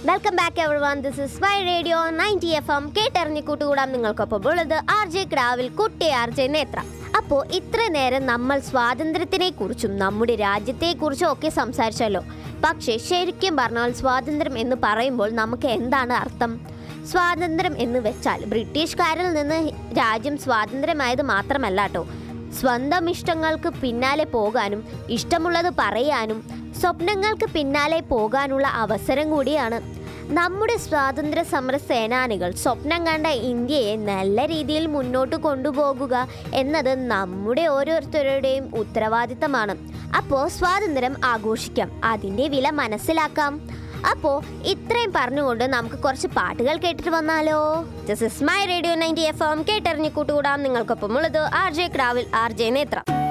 welcome back everyone this is my radio ninety F M കേട്ടെറിഞ്ഞ് കൂട്ടുകൂടാം നിങ്ങൾക്കൊപ്പം ഉള്ളത് ആർ ജെ ക്രാവിൽ കുട്ടി ആർ ജെ നേത്ര അപ്പോൾ ഇത്ര നേരം നമ്മൾ സ്വാതന്ത്ര്യത്തിനെ കുറിച്ചും നമ്മുടെ രാജ്യത്തെക്കുറിച്ചും ഒക്കെ സംസാരിച്ചല്ലോ പക്ഷേ ശരിക്കും പറഞ്ഞാൽ സ്വാതന്ത്ര്യം എന്ന് പറയുമ്പോൾ നമുക്ക് എന്താണ് അർത്ഥം സ്വാതന്ത്ര്യം എന്ന് വെച്ചാൽ ബ്രിട്ടീഷുകാരിൽ നിന്ന് രാജ്യം സ്വാതന്ത്ര്യമായത് മാത്രമല്ല കേട്ടോ സ്വന്തം ഇഷ്ടങ്ങൾക്ക് പിന്നാലെ പോകാനും ഇഷ്ടമുള്ളത് പറയാനും സ്വപ്നങ്ങൾക്ക് പിന്നാലെ പോകാനുള്ള അവസരം കൂടിയാണ് നമ്മുടെ സ്വാതന്ത്ര്യ സമര സേനാനികൾ സ്വപ്നം കണ്ട ഇന്ത്യയെ നല്ല രീതിയിൽ മുന്നോട്ട് കൊണ്ടുപോകുക എന്നത് നമ്മുടെ ഓരോരുത്തരുടെയും ഉത്തരവാദിത്തമാണ് അപ്പോൾ സ്വാതന്ത്ര്യം ആഘോഷിക്കാം അതിൻ്റെ വില മനസ്സിലാക്കാം അപ്പോൾ ഇത്രയും പറഞ്ഞുകൊണ്ട് നമുക്ക് കുറച്ച് പാട്ടുകൾ കേട്ടിട്ട് വന്നാലോ this is my radio ninety F M കേട്ടെറിഞ്ഞ് കൂട്ടുകൂടാം നിങ്ങൾക്കൊപ്പം ഉള്ളത് ആർ ജെ ക്രാവിൽ ആർ ജെ നേത്ര